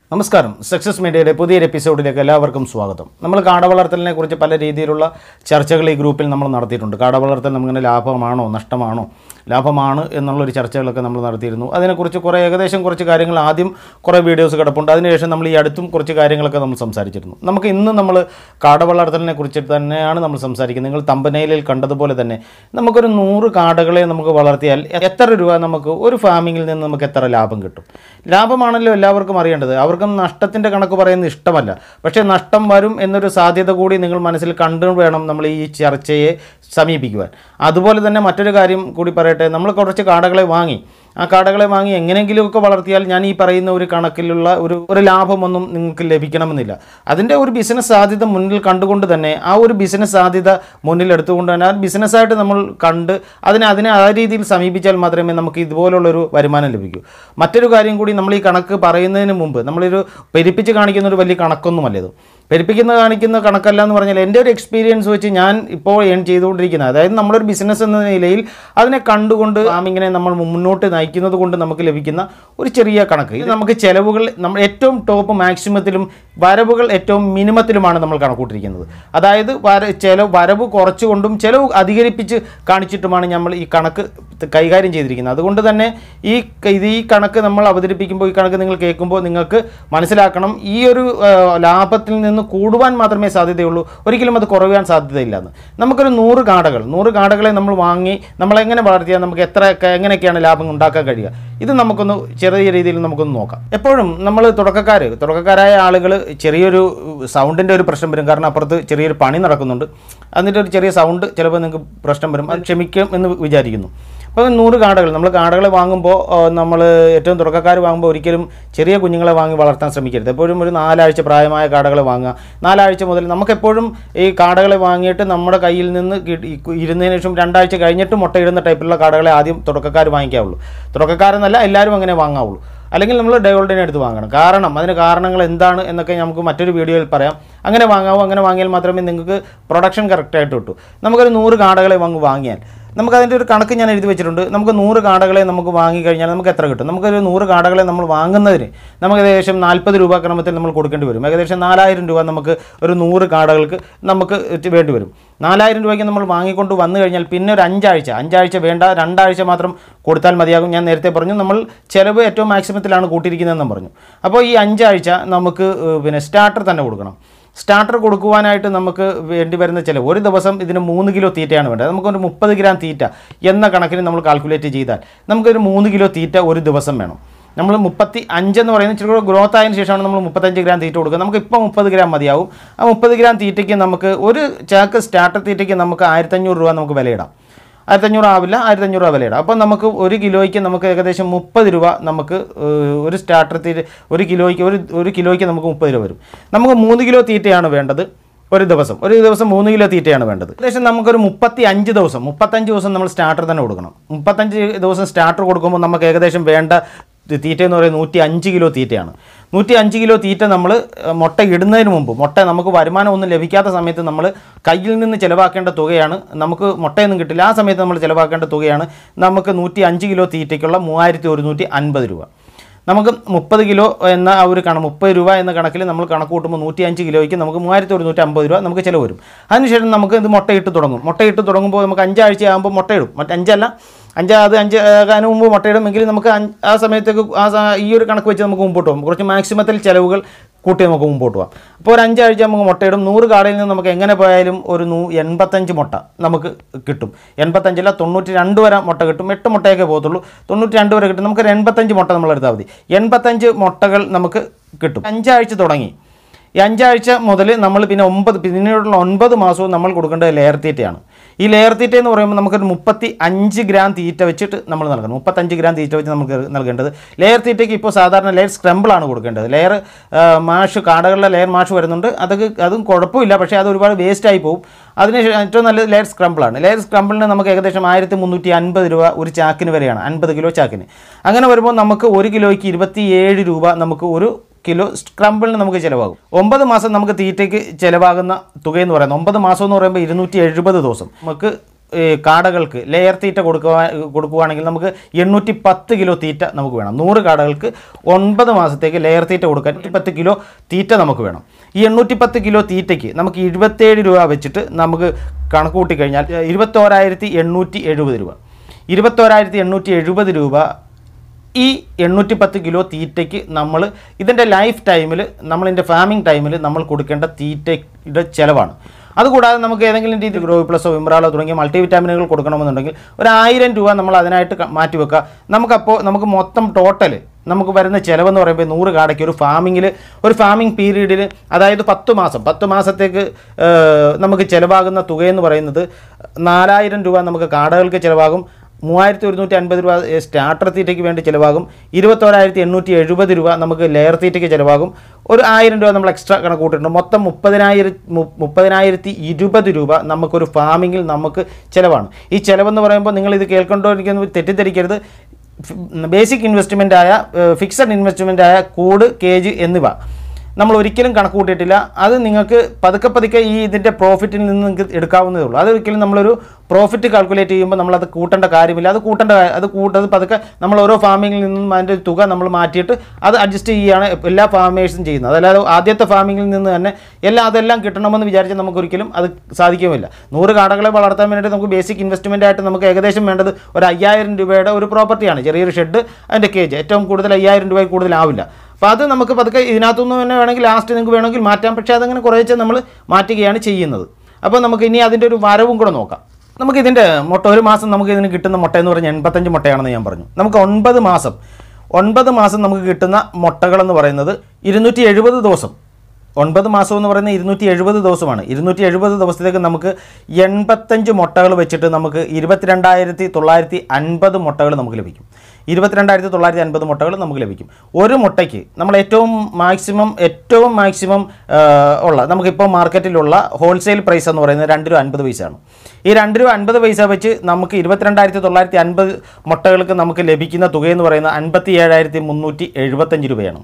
നമസ്കാരം സക്സസ് മീഡിയയുടെ പുതിയൊരു എപ്പിസോഡിലേക്ക് എല്ലാവർക്കും സ്വാഗതം നമ്മൾ കാട വളർത്തലിനെ കുറിച്ച് പല രീതിയിലുള്ള ചർച്ചകൾ ഈ ഗ്രൂപ്പിൽ നമ്മൾ നടത്തിയിട്ടുണ്ട് കാട വളർത്തൽ നമുക്കിങ്ങനെ ലാഭമാണോ നഷ്ടമാണോ ലാഭമാണ് എന്നുള്ളൊരു ചർച്ചകളൊക്കെ നമ്മൾ നടത്തിയിരുന്നു അതിനെക്കുറിച്ച് കുറേ ഏകദേശം കുറച്ച് കാര്യങ്ങൾ ആദ്യം കുറേ വീഡിയോസ് കിടപ്പുണ്ട് അതിനുശേഷം നമ്മൾ ഈ അടുത്തും കുറച്ച് കാര്യങ്ങളൊക്കെ നമ്മൾ സംസാരിച്ചിരുന്നു നമുക്ക് ഇന്ന് നമ്മൾ കാട വളർത്തലിനെ കുറിച്ച് തന്നെയാണ് നമ്മൾ സംസാരിക്കുന്നത് നിങ്ങൾ തമ്പനയിലിൽ കണ്ടതുപോലെ തന്നെ നമുക്കൊരു നൂറ് കാടകളെ നമുക്ക് വളർത്തിയാൽ എത്ര രൂപ നമുക്ക് ഒരു ഫാമിങ്ങിൽ നിന്ന് നമുക്ക് എത്ര ലാഭം കിട്ടും ലാഭമാണല്ലോ എല്ലാവർക്കും അറിയേണ്ടത് അവർക്കും നഷ്ടത്തിൻ്റെ കണക്ക് പറയുന്നത് ഇഷ്ടമല്ല പക്ഷേ നഷ്ടം വരും എന്നൊരു സാധ്യത കൂടി നിങ്ങൾ മനസ്സിൽ കണ്ടു വേണം നമ്മൾ ഈ ചർച്ചയെ സമീപിക്കുവാൻ അതുപോലെ തന്നെ മറ്റൊരു കാര്യം കൂടി പറയട്ടെ നമ്മൾ കുറച്ച് കാടകളെ വാങ്ങി ആ കാടകളെ വാങ്ങി എങ്ങനെയെങ്കിലുമൊക്കെ വളർത്തിയാൽ ഞാൻ ഈ പറയുന്ന ഒരു കണക്കിലുള്ള ഒരു ഒരു ലാഭമൊന്നും നിങ്ങൾക്ക് ലഭിക്കണമെന്നില്ല അതിൻ്റെ ഒരു ബിസിനസ് സാധ്യത മുന്നിൽ കണ്ടുകൊണ്ട് തന്നെ ആ ഒരു ബിസിനസ് സാധ്യത മുന്നിൽ എടുത്തുകൊണ്ട് തന്നെ ആ ബിസിനസ്സായിട്ട് നമ്മൾ കണ്ട് അതിനെ അതിനെ ആ രീതിയിൽ സമീപിച്ചാൽ മാത്രമേ നമുക്ക് ഇതുപോലുള്ളൊരു വരുമാനം ലഭിക്കൂ മറ്റൊരു കാര്യം കൂടി നമ്മൾ ഈ കണക്ക് പറയുന്നതിന് മുമ്പ് നമ്മളൊരു പെരുപ്പിച്ച് കാണിക്കുന്ന ഒരു വലിയ കണക്കൊന്നുമല്ല ഇത് പെരുപ്പിക്കുന്ന കാണിക്കുന്ന കണക്കല്ല എന്ന് പറഞ്ഞാൽ എൻ്റെ ഒരു എക്സ്പീരിയൻസ് വെച്ച് ഞാൻ ഇപ്പോൾ ഏൺ ചെയ്തുകൊണ്ടിരിക്കുന്നത് അതായത് നമ്മളൊരു ബിസിനസ് എന്ന നിലയിൽ അതിനെ കണ്ടുകൊണ്ട് ഫാമിങ്ങിനെ നമ്മൾ മുന്നോട്ട് നയിക്കുന്നത് കൊണ്ട് നമുക്ക് ലഭിക്കുന്ന ഒരു ചെറിയ കണക്ക് ഇത് നമുക്ക് ചിലവുകൾ നമ്മൾ ഏറ്റവും ടോപ്പ് മാക്സിമത്തിലും വരവുകൾ ഏറ്റവും മിനിമത്തിലുമാണ് നമ്മൾ കണക്കൂട്ടിരിക്കുന്നത് അതായത് വര ചിലവ് വരവ് കുറച്ചുകൊണ്ടും ചിലവ് അധികരിപ്പിച്ച് കാണിച്ചിട്ടുമാണ് നമ്മൾ ഈ കണക്ക് കൈകാര്യം ചെയ്തിരിക്കുന്നത് അതുകൊണ്ട് തന്നെ ഈ ഇത് ഈ കണക്ക് നമ്മൾ അവതരിപ്പിക്കുമ്പോൾ ഈ കണക്ക് നിങ്ങൾ കേൾക്കുമ്പോൾ നിങ്ങൾക്ക് മനസ്സിലാക്കണം ഈ ഒരു ആ, ലാഭത്തിൽ നിന്ന് കൂടുവാൻ മാത്രമേ സാധ്യതയുള്ളൂ ഒരിക്കലും അത് കുറയാൻ സാധ്യതയില്ലെന്ന് നമുക്കൊരു നൂറ് കാടകൾ നൂറ് കാടകളെ നമ്മൾ വാങ്ങി നമ്മൾ എങ്ങനെ വളർത്തിയാൽ നമുക്ക് എത്ര എങ്ങനെയൊക്കെയാണ് ലാഭം ഉണ്ടാക്കാൻ കഴിയുക ഇത് നമുക്കൊന്ന് ചെറിയ രീതിയിൽ നമുക്കൊന്ന് നോക്കാം എപ്പോഴും നമ്മൾ തുടക്കക്കാർ തുടക്കക്കാരായ ആളുകൾ ചെറിയൊരു സൗണ്ടിൻ്റെ ഒരു പ്രശ്നം വരും കാരണം അപ്പുറത്ത് ചെറിയൊരു പണി നടക്കുന്നുണ്ട് അതിൻ്റെ ഒരു ചെറിയ സൗണ്ട് ചിലപ്പോൾ നിങ്ങൾക്ക് പ്രശ്നം വരും അത് ക്ഷമിക്കും എന്ന് വിചാരിക്കുന്നു അപ്പോൾ നൂറ് കാടകൾ നമ്മൾ കാടകളെ വാങ്ങുമ്പോൾ നമ്മൾ ഏറ്റവും തുടക്കക്കാർ വാങ്ങുമ്പോൾ ഒരിക്കലും ചെറിയ കുഞ്ഞുങ്ങളെ വാങ്ങി വളർത്താൻ ശ്രമിക്കരുത് എപ്പോഴും ഒരു നാലാഴ്ച പ്രായമായ കാടകളെ വാങ്ങുക നാലാഴ്ച മുതൽ നമുക്കെപ്പോഴും ഈ കാടകളെ വാങ്ങിയിട്ട് നമ്മുടെ കയ്യിൽ നിന്ന് കിട്ടി- ഇരുന്നതിന് ശേഷം രണ്ടാഴ്ച കഴിഞ്ഞിട്ട് മുട്ടയിടുന്ന ടൈപ്പിലുള്ള കാടകളെ ആദ്യം തുടക്കക്കാർ വാങ്ങിക്കാവുള്ളൂ തുടക്കക്കാരെന്നല്ല എല്ലാവരും അങ്ങനെ വാങ്ങാവുള്ളൂ അല്ലെങ്കിൽ നമ്മൾ ഡയോൾഡിനെ എടുത്ത് വാങ്ങണം കാരണം അതിന് കാരണങ്ങൾ എന്താണ് എന്നൊക്കെ നമുക്ക് മറ്റൊരു വീഡിയോയിൽ പറയാം അങ്ങനെ വാങ്ങാവൂ അങ്ങനെ വാങ്ങിയാൽ മാത്രമേ നിങ്ങൾക്ക് പ്രൊഡക്ഷൻ കറക്റ്റായിട്ട് കിട്ടൂ നമുക്കൊരു നൂറ് കാടകളെ വാങ്ങി വാങ്ങിയാൽ നമുക്കതിൻ്റെ ഒരു കണക്ക് ഞാൻ എഴുതി വെച്ചിട്ടുണ്ട് നമുക്ക് നൂറ് കാടകളെ നമുക്ക് വാങ്ങി കഴിഞ്ഞാൽ നമുക്ക് എത്ര കിട്ടും നമുക്കൊരു നൂറ് കാടകളെ നമ്മൾ വാങ്ങുന്നതിന് നമുക്ക് ഏകദേശം നാൽപ്പത് രൂപ ക്രമത്തിൽ നമ്മൾ കൊടുക്കേണ്ടി വരും ഏകദേശം നാലായിരം രൂപ നമുക്ക് ഒരു നൂറ് കാടകൾക്ക് നമുക്ക് ഇത് വേണ്ടി വരും നാലായിരം രൂപയ്ക്ക് നമ്മൾ വാങ്ങിക്കൊണ്ട് വന്നു കഴിഞ്ഞാൽ പിന്നെ ഒരു അഞ്ചാഴ്ച അഞ്ചാഴ്ച വേണ്ട രണ്ടാഴ്ച മാത്രം കൊടുത്താൽ മതിയാകും ഞാൻ നേരത്തെ പറഞ്ഞു നമ്മൾ ചിലവ് ഏറ്റവും മാക്സിമത്തിലാണ് കൂട്ടിയിരിക്കുന്നതെന്നും പറഞ്ഞു അപ്പോൾ ഈ അഞ്ചാഴ്ച നമുക്ക് ഏഹ്, പിന്നെ സ്റ്റാർട്ടർ തന്നെ കൊടുക്കണം സ്റ്റാർട്ടർ കൊടുക്കുവാനായിട്ട് നമുക്ക് വേണ്ടി വരുന്ന ചിലവ് ഒരു ദിവസം ഇതിന് മൂന്ന് കിലോ തീറ്റയാണ് വേണ്ടത് നമുക്കൊരു മുപ്പത് ഗ്രാം തീറ്റ എന്ന കണക്കിന് നമ്മൾ കാൽക്കുലേറ്റ് ചെയ്താൽ നമുക്കൊരു മൂന്ന് കിലോ തീറ്റ ഒരു ദിവസം വേണം നമ്മൾ മുപ്പത്തി അഞ്ചെന്ന് പറയുന്നത് ഇച്ചിരി കൂടെ ഗ്രോത്ത് ആയതിനു ശേഷമാണ് നമ്മൾ മുപ്പത്തഞ്ച് ഗ്രാം തീറ്റ കൊടുക്കുക നമുക്ക് ഇപ്പോൾ മുപ്പത് ഗ്രാം മതിയാവും ആ മുപ്പത് ഗ്രാം തീറ്റയ്ക്ക് നമുക്ക് ഒരു ചാക്ക് സ്റ്റാർട്ടർ തീറ്റയ്ക്ക് നമുക്ക് ആയിരത്തഞ്ഞൂറ് രൂപ നമുക്ക് വിലയിടാം ആയിരത്തഞ്ഞൂറ് ആവില്ല ആയിരത്തഞ്ഞൂറ് രൂപ വിലയിടാം അപ്പോൾ നമുക്ക് ഒരു കിലോയ്ക്ക് നമുക്ക് ഏകദേശം മുപ്പത് രൂപ നമുക്ക് ഏഹ്, ഒരു സ്റ്റാർട്ടർ തീറ്റ ഒരു കിലോയ്ക്ക് ഒരു ഒരു കിലോയ്ക്ക് നമുക്ക് മുപ്പത് രൂപ വരും നമുക്ക് മൂന്ന് കിലോ തീറ്റയാണ് വേണ്ടത് ഒരു ദിവസം ഒരു ദിവസം മൂന്ന് കിലോ തീറ്റയാണ് വേണ്ടത് ഏകദേശം നമുക്കൊരു മുപ്പത്തി അഞ്ച് ദിവസം മുപ്പത്തഞ്ച് ദിവസം നമ്മൾ സ്റ്റാർട്ടർ തന്നെ കൊടുക്കണം മുപ്പത്തഞ്ച് ദിവസം സ്റ്റാർട്ടർ കൊടുക്കുമ്പോൾ നമുക്ക് ഏകദേശം വേണ്ട തീറ്റ എന്ന് പറയുന്നത് നൂറ്റി അഞ്ച് കിലോ തീറ്റയാണ് നൂറ്റി അഞ്ച് കിലോ തീറ്റ നമ്മൾ മുട്ട ഇടുന്നതിന് മുമ്പ് മുട്ട നമുക്ക് വരുമാനം ഒന്നും ലഭിക്കാത്ത സമയത്ത് നമ്മൾ കയ്യിൽ നിന്ന് ചിലവാക്കേണ്ട തുകയാണ് നമുക്ക് മുട്ടയൊന്നും കിട്ടില്ല ആ സമയത്ത് നമ്മൾ ചിലവാക്കേണ്ട തുകയാണ് നമുക്ക് നൂറ്റി അഞ്ച് കിലോ തീറ്റയ്ക്കുള്ള മൂവായിരത്തി ഒരുന്നൂറ്റി അൻപത് രൂപ നമുക്ക് മുപ്പത് കിലോ എന്ന ആ ഒരു കണ മുപ്പത് രൂപ എന്ന കണക്കിൽ നമ്മൾ കണക്ക് കൂട്ടുമ്പോൾ നൂറ്റി അഞ്ച് കിലോയ്ക്ക് നമുക്ക് മൂവായിരത്തി ഒരുന്നൂറ്റി അമ്പത് രൂപ നമുക്ക് ചിലവ് വരും അതിനുശേഷം നമുക്ക് ഇത് മുട്ടയിട്ട് തുടങ്ങും മുട്ടയിട്ട് തുടങ്ങുമ്പോൾ നമുക്ക് അഞ്ചാഴ്ച ആകുമ്പോൾ മുട്ടയിടും മറ്റ് അഞ്ചല്ല അഞ്ച് അത് അഞ്ച് അതിന് മുമ്പ് മുട്ടയിടും എങ്കിലും നമുക്ക് അഞ്ച് ആ സമയത്തേക്ക് ആ സ- ഈ ഒരു കണക്ക് വെച്ച് നമുക്ക് മുമ്പോട്ട് പോകും കുറച്ച് മാക്സിമത്തിൽ ചിലവുകൾ കൂട്ടി നമുക്ക് മുമ്പോട്ട് പോകാം അപ്പോൾ ഒരു അഞ്ചാഴ്ച നമുക്ക് മുട്ടയിടും നൂറ് കാടയിൽ നിന്ന് നമുക്ക് എങ്ങനെ പോയാലും ഒരു നൂ എൺപത്തഞ്ച് മുട്ട നമുക്ക് കിട്ടും എൺപത്തഞ്ചല്ല തൊണ്ണൂറ്റി രണ്ട് വരെ മുട്ട കിട്ടും എട്ട് മുട്ടയൊക്കെ പോകത്തുള്ളൂ തൊണ്ണൂറ്റി രണ്ട് വരെ കിട്ടും നമുക്ക് ഒരു എൺപത്തഞ്ച് മുട്ട നമ്മൾ എടുത്താൽ മതി എൺപത്തഞ്ച് മുട്ടകൾ നമുക്ക് കിട്ടും അഞ്ചാഴ്ച തുടങ്ങി ഈ അഞ്ചാഴ്ച മുതൽ നമ്മൾ പിന്നെ ഒമ്പത് പിന്നീടുള്ള ഒൻപത് മാസവും നമ്മൾ കൊടുക്കേണ്ടത് ലെയർ തീറ്റയാണ് ഈ ലെയർ തീറ്റ എന്ന് പറയുമ്പോൾ നമുക്കൊരു മുപ്പത്തി അഞ്ച് ഗ്രാം തീറ്റ വെച്ചിട്ട് നമ്മൾ നൽകണം മുപ്പത്തഞ്ച് ഗ്രാം തീറ്റ വെച്ച് നമുക്ക് നൽകേണ്ടത് ലെയർ തീറ്റയ്ക്ക് ഇപ്പോൾ സാധാരണ ലെയർ സ്ക്രമ്പിളാണ് കൊടുക്കേണ്ടത് ലെയർ മാഷ് കാടകളുടെ ലെയർ മാഷ് വരുന്നുണ്ട് അതൊക്കെ അതും കുഴപ്പമില്ല പക്ഷേ അത് ഒരുപാട് വേസ്റ്റ് ആയി പോകും അതിന് ശേ- ഏറ്റവും നല്ലത് ലെയർ സ്ക്രമ്പിളാണ് ലെയർ സ്ക്രമ്പിളിന് നമുക്ക് ഏകദേശം ആയിരത്തി മുന്നൂറ്റി അൻപത് രൂപ ഒരു ചാക്കിന് വരെയാണ് അൻപത് കിലോ ചാക്കിന് അങ്ങനെ വരുമ്പോൾ നമുക്ക് ഒരു കിലോയ്ക്ക് ഇരുപത്തി ഏഴ് രൂപ നമുക്ക് ഒരു കിലോ സ്ക്രമ്പിളിന് നമുക്ക് ചിലവാകും ഒമ്പത് മാസം നമുക്ക് തീറ്റയ്ക്ക് ചിലവാകുന്ന തുകയെന്ന് പറയുന്നത് ഒമ്പത് മാസം എന്ന് പറയുമ്പോൾ ഇരുന്നൂറ്റി എഴുപത് ദിവസം നമുക്ക് ഈ കാടകൾക്ക് ലെയർ തീറ്റ കൊടുക്കുക കൊടുക്കുകയാണെങ്കിൽ നമുക്ക് എണ്ണൂറ്റി പത്ത് കിലോ തീറ്റ നമുക്ക് വേണം നൂറ് കാടകൾക്ക് ഒൻപത് മാസത്തേക്ക് ലെയർ തീറ്റ കൊടുക്കാൻ പത്ത് കിലോ തീറ്റ നമുക്ക് വേണം ഈ എണ്ണൂറ്റി പത്ത് കിലോ തീറ്റയ്ക്ക് നമുക്ക് ഇരുപത്തേഴ് രൂപ വെച്ചിട്ട് നമുക്ക് കണക്ക് കൂട്ടിക്കഴിഞ്ഞാൽ ഇരുപത്തോരായിരത്തി എണ്ണൂറ്റി എഴുപത് രൂപ ഇരുപത്തോരായിരത്തി എണ്ണൂറ്റി എഴുപത് രൂപ ഈ എണ്ണൂറ്റി പത്ത് കിലോ തീറ്റയ്ക്ക് നമ്മൾ ഇതിൻ്റെ ലൈഫ് ടൈമിൽ നമ്മളിതിൻ്റെ ഫാമിംഗ് ടൈമിൽ നമ്മൾ കൊടുക്കേണ്ട തീറ്റയുടെ ചിലവാണ് അതുകൂടാതെ നമുക്ക് ഏതെങ്കിലും രീതിയിൽ ഗ്രോ പ്ലസോ വിമ്രാളോ തുടങ്ങിയ മൾട്ടി വിറ്റാമിനുകൾ കൊടുക്കണമെന്നുണ്ടെങ്കിൽ ഒരു ആയിരം രൂപ നമ്മൾ അതിനായിട്ട് ക- മാറ്റി വെക്കുക നമുക്കപ്പോൾ നമുക്ക് മൊത്തം ടോട്ടൽ നമുക്ക് വരുന്ന ചിലവെന്ന് പറയുമ്പോൾ നൂറ് കാടയ്ക്ക് ഒരു ഫാമിങ്ങിൽ ഒരു ഫാമിംഗ് പീരീഡിൽ അതായത് പത്ത് മാസം പത്ത് മാസത്തേക്ക് ഏഹ്, നമുക്ക് ചിലവാകുന്ന തുകയെന്ന് പറയുന്നത് നാലായിരം രൂപ നമുക്ക് കാടകൾക്ക് ചിലവാകും മൂവായിരത്തി ഒരുന്നൂറ്റി അൻപത് രൂപ ഏ, സ്റ്റാർട്ടർ തീറ്റയ്ക്ക് വേണ്ടി ചിലവാകും ഇരുപത്തോരായിരത്തി എണ്ണൂറ്റി എഴുപത് രൂപ നമുക്ക് ലെയർ തീറ്റയ്ക്ക് ചിലവാകും ഒരു ആയിരം രൂപ നമ്മൾ എക്സ്ട്രാ കണക്ക് കൂട്ടിയിട്ടുണ്ട് മൊത്തം മുപ്പതിനായിരം മുപ്പതിനായിരത്തി ഇരുപത് രൂപ നമുക്കൊരു ഫാമിങ്ങിൽ നമുക്ക് ചിലവാണ് ഈ ചിലവെന്ന് പറയുമ്പോൾ നിങ്ങൾ ഇത് കേൾക്കൊണ്ടിരിക്കുന്നത് തെറ്റിദ്ധരിക്കരുത് ബേസിക് ഇൻവെസ്റ്റ്മെൻ്റ് ആയ ഫിക്സഡ് ഇൻവെസ്റ്റ്മെൻ്റ് ആയ കൂട് കേജ് എന്നിവ നമ്മൾ ഒരിക്കലും കണക്ക് കൂട്ടിയിട്ടില്ല അത് നിങ്ങൾക്ക് പതുക്കെ പതുക്കെ ഈ ഇതിൻ്റെ പ്രോഫിറ്റിൽ നിന്ന് നിങ്ങൾക്ക് എടുക്കാവുന്നതേ ഉള്ളൂ അതൊരിക്കലും നമ്മളൊരു പ്രോഫിറ്റ് കാൽക്കുലേറ്റ് ചെയ്യുമ്പോൾ നമ്മളത് കൂട്ടേണ്ട കാര്യമില്ല അത് കൂട്ടേണ്ട കാ- അത് കൂട്ടത് പതുക്കെ നമ്മൾ ഓരോ ഫാമിങ്ങിൽ നിന്നും അതിൻ്റെ ഒരു തുക നമ്മൾ മാറ്റിയിട്ട് അത് അഡ്ജസ്റ്റ് ചെയ്യുകയാണ് എല്ലാ ഫാമേഴ്സും ചെയ്യുന്നത് അതല്ലാതെ ആദ്യത്തെ ഫാമിങ്ങിൽ നിന്ന് തന്നെ എല്ലാം അതെല്ലാം കിട്ടണമെന്ന് വിചാരിച്ചാൽ നമുക്കൊരിക്കലും അത് സാധിക്കുമില്ല നൂറ് കാടകളെ വളർത്താൻ വേണ്ടിയിട്ട് നമുക്ക് ബേസിക് ഇൻവെസ്റ്റ്മെൻ്റ് ആയിട്ട് നമുക്ക് ഏകദേശം വേണ്ടത് ഒരു അയ്യായിരം രൂപയുടെ ഒരു പ്രോപ്പർട്ടിയാണ് ചെറിയൊരു ഷെഡ് അതിൻ്റെ കേജ് ഏറ്റവും കൂടുതൽ അയ്യായിരം രൂപയിൽ കൂടുതലാവില്ല അപ്പോൾ അത് നമുക്ക് പതുക്കെ ഇതിനകത്തുനിന്ന് തന്നെ വേണമെങ്കിൽ ലാസ്റ്റ് നിങ്ങൾക്ക് വേണമെങ്കിൽ മാറ്റാം പക്ഷേ അതങ്ങനെ കുറേശ്ശെ നമ്മൾ മാറ്റുകയാണ് ചെയ്യുന്നത് അപ്പോൾ നമുക്ക് ഇനി അതിൻ്റെ ഒരു വരവും കൂടെ നോക്കാം നമുക്ക് ഇതിൻ്റെ മുട്ട ഒരു മാസം നമുക്ക് ഇതിന് കിട്ടുന്ന മുട്ട എന്ന് പറഞ്ഞാൽ എൺപത്തഞ്ച് മുട്ടയാണെന്ന് ഞാൻ പറഞ്ഞു നമുക്ക് ഒൻപത് മാസം ഒൻപത് മാസം നമുക്ക് കിട്ടുന്ന മുട്ടകളെന്ന് പറയുന്നത് ഇരുന്നൂറ്റി എഴുപത് ദിവസം ഒൻപത് മാസം എന്ന് പറയുന്നത് ഇരുന്നൂറ്റി എഴുപത് ദിവസമാണ് ഇരുന്നൂറ്റി എഴുപത് ദിവസത്തേക്ക് നമുക്ക് എൺപത്തഞ്ച് മുട്ടകൾ വെച്ചിട്ട് നമുക്ക് ഇരുപത്തിരണ്ടായിരത്തി തൊള്ളായിരത്തി അൻപത് മുട്ടകൾ നമുക്ക് ലഭിക്കും ഇരുപത്തിരണ്ടായിരത്തി തൊള്ളായിരത്തി അൻപത് മുട്ടകൾ നമുക്ക് ലഭിക്കും ഒരു മുട്ടയ്ക്ക് നമ്മൾ ഏറ്റവും മാക്സിമം ഏറ്റവും മാക്സിമം ഉള്ള നമുക്കിപ്പോൾ മാർക്കറ്റിലുള്ള ഹോൾസെയിൽ പ്രൈസ് എന്ന് പറയുന്നത് രണ്ട് രൂപ അൻപത് പൈസയാണ് ഈ രണ്ട് രൂപ അൻപത് പൈസ വെച്ച് നമുക്ക് ഇരുപത്തിരണ്ടായിരത്തി തൊള്ളായിരത്തി അൻപത് മുട്ടകൾക്ക് നമുക്ക് ലഭിക്കുന്ന തുകയെന്ന് പറയുന്നത് അൻപത്തി ഏഴായിരത്തി മുന്നൂറ്റി എഴുപത്തഞ്ച് രൂപയാണ്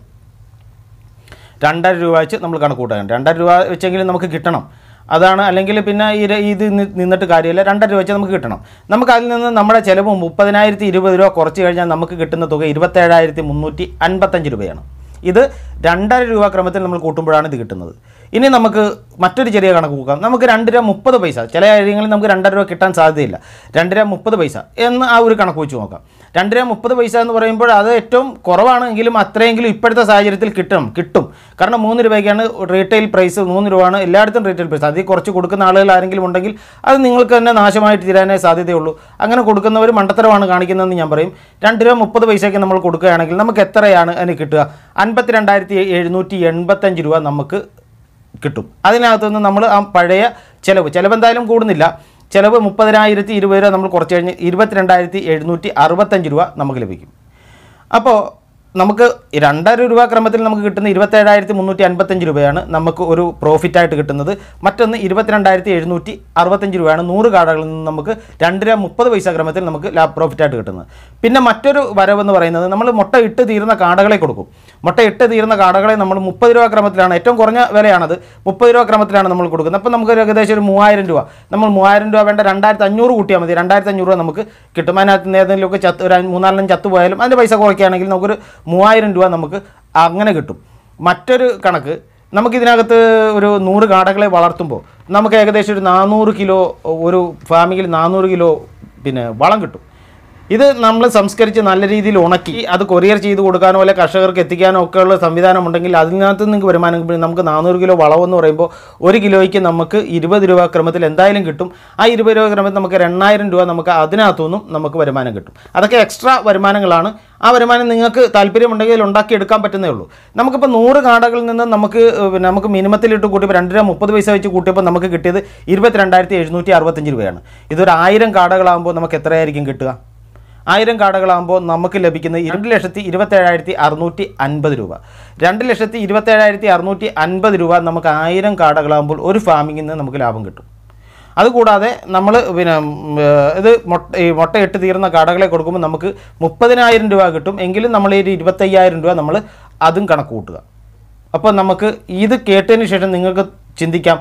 രണ്ടര രൂപ വെച്ച് നമ്മൾ കണക്ക് കൂട്ടാൻ രണ്ടര രൂപ വെച്ചെങ്കിലും നമുക്ക് കിട്ടണം അതാണ് അല്ലെങ്കിൽ പിന്നെ ഈ ര- ഇത് നി- നിന്നിട്ട് കാര്യമില്ല രണ്ടര രൂപ വെച്ച് നമുക്ക് കിട്ടണം നമുക്ക് അതിൽ നിന്ന് നമ്മുടെ ചിലവ് മുപ്പതിനായിരത്തി ഇരുപത് രൂപ കുറച്ച് കഴിഞ്ഞാൽ നമുക്ക് കിട്ടുന്ന തുക ഇരുപത്തേഴായിരത്തി മുന്നൂറ്റി അൻപത്തഞ്ച് രൂപയാണ് ഇത് രണ്ടര രൂപ ക്രമത്തിൽ നമ്മൾ കൂട്ടുമ്പോഴാണ് ഇത് കിട്ടുന്നത് ഇനി നമുക്ക് മറ്റൊരു ചെറിയ കണക്ക് കൂക്കാം നമുക്ക് രണ്ട് രൂപ മുപ്പത് പൈസ ചില കാര്യങ്ങളിൽ നമുക്ക് രണ്ടര രൂപ കിട്ടാൻ സാധ്യതയില്ല രണ്ട് രൂപ മുപ്പത് പൈസ എന്ന് ആ ഒരു കണക്ക് വെച്ച് നോക്കാം രണ്ട് രൂപ മുപ്പത് പൈസ എന്ന് പറയുമ്പോൾ അത് ഏറ്റവും കുറവാണ് എങ്കിലും അത്രയെങ്കിലും ഇപ്പോഴത്തെ സാഹചര്യത്തിൽ കിട്ടും കിട്ടും കാരണം മൂന്ന് രൂപയ്ക്കാണ് റീറ്റെയിൽ പ്രൈസ് മൂന്ന് രൂപയാണ് എല്ലായിടത്തും റീറ്റെയിൽ പ്രൈസ് അതിൽ കുറച്ച് കൊടുക്കുന്ന ആളുകൾ ആരെങ്കിലും ഉണ്ടെങ്കിൽ അത് നിങ്ങൾക്ക് തന്നെ നാശമായിട്ട് തീരാനേ സാധ്യതയുള്ളൂ അങ്ങനെ കൊടുക്കുന്നവർ മണ്ടത്തരമാണ് കാണിക്കുന്നതെന്ന് ഞാൻ പറയും രണ്ട് രൂപ മുപ്പത് പൈസയ്ക്ക് നമ്മൾ കൊടുക്കുകയാണെങ്കിൽ നമുക്ക് എത്രയാണ് അതിന് കിട്ടുക അൻപത്തി രണ്ടായിരത്തി എഴുന്നൂറ്റി എൺപത്തഞ്ച് രൂപ നമുക്ക് കിട്ടും അതിനകത്തുനിന്ന് നമ്മൾ ആ പഴയ ചിലവ് ചിലവ് എന്തായാലും കൂടുന്നില്ല ചിലവ് മുപ്പതിനായിരത്തി ഇരുപത് രൂപ നമ്മൾ കുറച്ച് കഴിഞ്ഞ് ഇരുപത്തിരണ്ടായിരത്തി എഴുന്നൂറ്റി അറുപത്തഞ്ച് രൂപ നമുക്ക് ലഭിക്കും അപ്പോൾ നമുക്ക് രണ്ടര രൂപ ക്രമത്തിൽ നമുക്ക് കിട്ടുന്ന ഇരുപത്തേഴായിരത്തി മുന്നൂറ്റി അൻപത്തഞ്ച് രൂപയാണ് നമുക്ക് ഒരു പ്രോഫിറ്റായിട്ട് കിട്ടുന്നത് മറ്റൊന്ന് ഇരുപത്തിരണ്ടായിരത്തി എഴുന്നൂറ്റി അറുപത്തഞ്ച് രൂപയാണ് നൂറ് കാടകളിൽ നിന്ന് നമുക്ക് രണ്ട് രൂപ മുപ്പത് പൈസ ക്രമത്തിൽ നമുക്ക് ലാഭ പ്രോഫിറ്റായിട്ട് കിട്ടുന്നത് പിന്നെ മറ്റൊരു വരവെന്ന് പറയുന്നത് നമ്മൾ മുട്ട ഇട്ട് തീരുന്ന കാടകളെ കൊടുക്കും മുട്ട ഇട്ട് തീരുന്ന കാടകളെ നമ്മൾ മുപ്പത് രൂപ ക്രമത്തിലാണ് ഏറ്റവും കുറഞ്ഞ വിലയാണത് മുപ്പത് രൂപ ക്രമത്തിലാണ് നമ്മൾ കൊടുക്കുന്നത് അപ്പോൾ നമുക്ക് ഒരു ഏകദേശം ഒരു മൂവായിരം രൂപ നമ്മൾ മൂവായിരം രൂപ വേണ്ട രണ്ടായിരത്തി അഞ്ഞൂറ് കൂട്ടിയാൽ മതി രണ്ടായിരത്തി അഞ്ഞൂറ് രൂപ നമുക്ക് കിട്ടും അതിനകത്ത് നിന്ന് ഏതെങ്കിലുമൊക്കെ ചത്ത് ഒരു മൂന്നാലെണ്ണം ചത്തു പോയാലും അതിൻ്റെ പൈസ കുറയ്ക്കുകയാണെങ്കിൽ നമുക്കൊരു മൂവായിരം രൂപ നമുക്ക് അങ്ങനെ കിട്ടും മറ്റൊരു കണക്ക് നമുക്കിതിനകത്ത് ഒരു നൂറ് കാടകളെ വളർത്തുമ്പോൾ നമുക്ക് ഏകദേശം ഒരു നാനൂറ് കിലോ ഒരു ഫാമിങ്ങിൽ നാനൂറ് കിലോ പിന്നെ വളം കിട്ടും ഇത് നമ്മൾ സംസ്കരിച്ച് നല്ല രീതിയിൽ ഉണക്കി അത് കൊറിയർ ചെയ്ത് കൊടുക്കാനോ അല്ലെ കർഷകർക്ക് എത്തിക്കാനോ ഒക്കെ ഉള്ള സംവിധാനം ഉണ്ടെങ്കിൽ അതിനകത്ത് നിങ്ങൾക്ക് വരുമാനം കിട്ടും. നമുക്ക് നാനൂറ് കിലോ വളമെന്ന് പറയുമ്പോൾ ഒരു കിലോയ്ക്ക് നമുക്ക് ഇരുപത് രൂപ ക്രമത്തിൽ എന്തായാലും കിട്ടും ആ ഇരുപത് രൂപ ക്രമത്തിൽ നമുക്ക് ഒരു എണ്ണായിരം രൂപ നമുക്ക് അതിനകത്തുനിന്നും നമുക്ക് വരുമാനം കിട്ടും അതൊക്കെ എക്സ്ട്രാ വരുമാനങ്ങളാണ് ആ വരുമാനം നിങ്ങൾക്ക് താല്പര്യമുണ്ടെങ്കിൽ ഉണ്ടാക്കിയെടുക്കാൻ പറ്റുന്നേ ഉള്ളൂ നമുക്കിപ്പോൾ നൂറ് കാടകളിൽ നിന്ന് നമുക്ക് ഏഹ്, പിന്നെ നമുക്ക് മിനിമത്തിലിട്ട് കൂട്ടിയപ്പോൾ രണ്ട് രൂപ മുപ്പത് പൈസ വെച്ച് കൂട്ടിയപ്പോൾ നമുക്ക് കിട്ടിയത് ഇരുപത്തിരണ്ടായിരത്തി എഴുന്നൂറ്റി അറുപത്തഞ്ച് രൂപയാണ് ഇതൊരു ആയിരം കാടകളാകുമ്പോൾ നമുക്ക് എത്രയായിരിക്കും കിട്ടുക ആയിരം കാടകളാകുമ്പോൾ നമുക്ക് ലഭിക്കുന്നത് രണ്ട് ലക്ഷത്തി ഇരുപത്തേഴായിരത്തി അറുന്നൂറ്റി അൻപത് രൂപ രണ്ട് ലക്ഷത്തി ഇരുപത്തേഴായിരത്തി അറുന്നൂറ്റി അൻപത് രൂപ നമുക്ക് ആയിരം കാടകളാകുമ്പോൾ ഒരു ഫാമിങ്ങിൽ നിന്ന് നമുക്ക് ലാഭം കിട്ടും അതുകൂടാതെ നമ്മൾ പിന്നെ ഉം, ഏഹ്, ഇത് മുട്ട ഈ മുട്ട ഇട്ട് തീർന്ന കാടകളെ കൊടുക്കുമ്പോൾ നമുക്ക് മുപ്പതിനായിരം രൂപ കിട്ടും എങ്കിലും നമ്മൾ ഈ ഇരുപത്തയ്യായിരം രൂപ നമ്മൾ അതും കണക്ക് കൂട്ടുക അപ്പോൾ നമുക്ക് ഇത് കേട്ടതിന് ശേഷം നിങ്ങൾക്ക് ചിന്തിക്കാം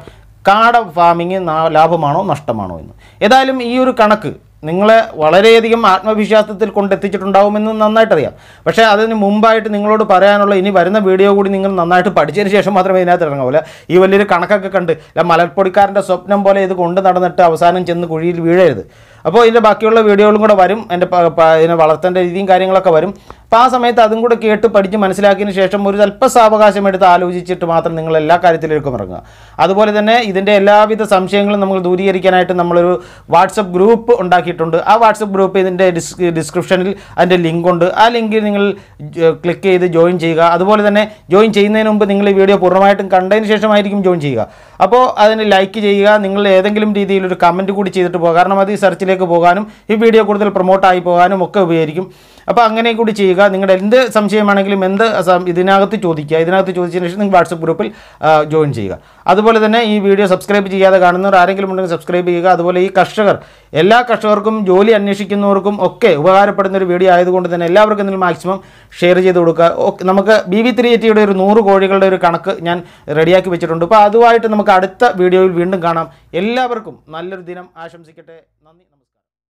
കാട ഫാമിങ് ലാഭമാണോ നഷ്ടമാണോ എന്ന് ഏതായാലും ഈ ഒരു കണക്ക് നിങ്ങളെ വളരെയധികം ആത്മവിശ്വാസത്തിൽ കൊണ്ടെത്തിച്ചിട്ടുണ്ടാവുമെന്ന് നന്നായിട്ടറിയാം പക്ഷേ അതിന് മുമ്പായിട്ട് നിങ്ങളോട് പറയാനുള്ള ഇനി വരുന്ന വീഡിയോ കൂടി നിങ്ങൾ നന്നായിട്ട് പഠിച്ചതിന് ശേഷം മാത്രമേ ഇതിനകത്ത് ഇറങ്ങാവില്ല ഈ വലിയൊരു കണക്കൊക്കെ കണ്ട് അല്ല മലർപ്പൊടിക്കാരൻ്റെ സ്വപ്നം പോലെ ഇത് കൊണ്ട് നടന്നിട്ട് അവസാനം ചെന്ന് കുഴിയിൽ വീഴരുത് അപ്പോൾ ഇതിൻ്റെ ബാക്കിയുള്ള വീഡിയോകളും കൂടെ വരും എൻ്റെ പ- പ- ഇതിനെ വളർത്തേണ്ട രീതിയും കാര്യങ്ങളൊക്കെ വരും അപ്പോൾ ആ സമയത്ത് അതും കൂടെ കേട്ട് പഠിച്ച് മനസ്സിലാക്കിയതിന് ശേഷം ഒരു അല്പ സാവകാശം എടുത്ത് ആലോചിച്ചിട്ട് മാത്രം നിങ്ങൾ എല്ലാ കാര്യത്തിലേക്കും ഇറങ്ങുക അതുപോലെ തന്നെ ഇതിൻ്റെ എല്ലാവിധ സംശയങ്ങളും നമ്മൾ ദൂരീകരിക്കാനായിട്ട് നമ്മളൊരു വാട്സപ്പ് ഗ്രൂപ്പ് ഉണ്ടാക്കിയിട്ടുണ്ട് ആ വാട്സപ്പ് ഗ്രൂപ്പ് ഇതിൻ്റെ ഡിസ് ഡിസ്ക്രിപ്ഷനിൽ അതിൻ്റെ ലിങ്ക് ഉണ്ട് ആ ലിങ്കിൽ നിങ്ങൾ ക്ലിക്ക് ചെയ്ത് ജോയിൻ ചെയ്യുക അതുപോലെ തന്നെ ജോയിൻ ചെയ്യുന്നതിന് മുമ്പ് നിങ്ങൾ ഈ വീഡിയോ പൂർണ്ണമായിട്ടും കണ്ടതിന് ശേഷമായിരിക്കും ജോയിൻ ചെയ്യുക അപ്പോൾ അതിന് ലൈക്ക് ചെയ്യുക നിങ്ങൾ ഏതെങ്കിലും രീതിയിൽ ഒരു കമൻറ്റ് കൂടി ചെയ്തിട്ട് പോകുക കാരണം അത് ഈ സെർച്ചിലേക്ക് പോകാനും ഈ വീഡിയോ കൂടുതൽ പ്രൊമോട്ടായി പോകാനും ഒക്കെ ഉപകരിക്കും അപ്പോൾ അങ്ങനെ കൂടി ചെയ്യുക നിങ്ങളുടെ എന്ത് സംശയമാണെങ്കിലും എന്ത് സം- ഇതിനകത്ത് ചോദിക്കുക ഇതിനകത്ത് ചോദിച്ചതിന് ശേഷം നിങ്ങൾ വാട്സപ്പ് ഗ്രൂപ്പിൽ ആ, ജോയിൻ ചെയ്യുക അതുപോലെ തന്നെ ഈ വീഡിയോ സബ്സ്ക്രൈബ് ചെയ്യാതെ കാണുന്നവർ ആരെങ്കിലും ഉണ്ടെങ്കിൽ സബ്സ്ക്രൈബ് ചെയ്യുക അതുപോലെ ഈ കർഷകർ എല്ലാ കർഷകർക്കും ജോലി അന്വേഷിക്കുന്നവർക്കും ഒക്കെ ഉപകാരപ്പെടുന്ന ഒരു വീഡിയോ ആയതുകൊണ്ട് തന്നെ എല്ലാവർക്കും ഇതിൽ മാക്സിമം ഷെയർ ചെയ്ത് കൊടുക്കുക ഓക്കെ, നമുക്ക് ബി വി ത്രീ എയ്റ്റിയുടെ ഒരു നൂറ് കോഴികളുടെ ഒരു കണക്ക് ഞാൻ റെഡിയാക്കി വെച്ചിട്ടുണ്ട് അപ്പോൾ അതുമായിട്ട് നമുക്ക് അടുത്ത വീഡിയോയിൽ വീണ്ടും കാണാം എല്ലാവർക്കും നല്ലൊരു ദിനം ആശംസിക്കട്ടെ നന്ദി നമസ്കാരം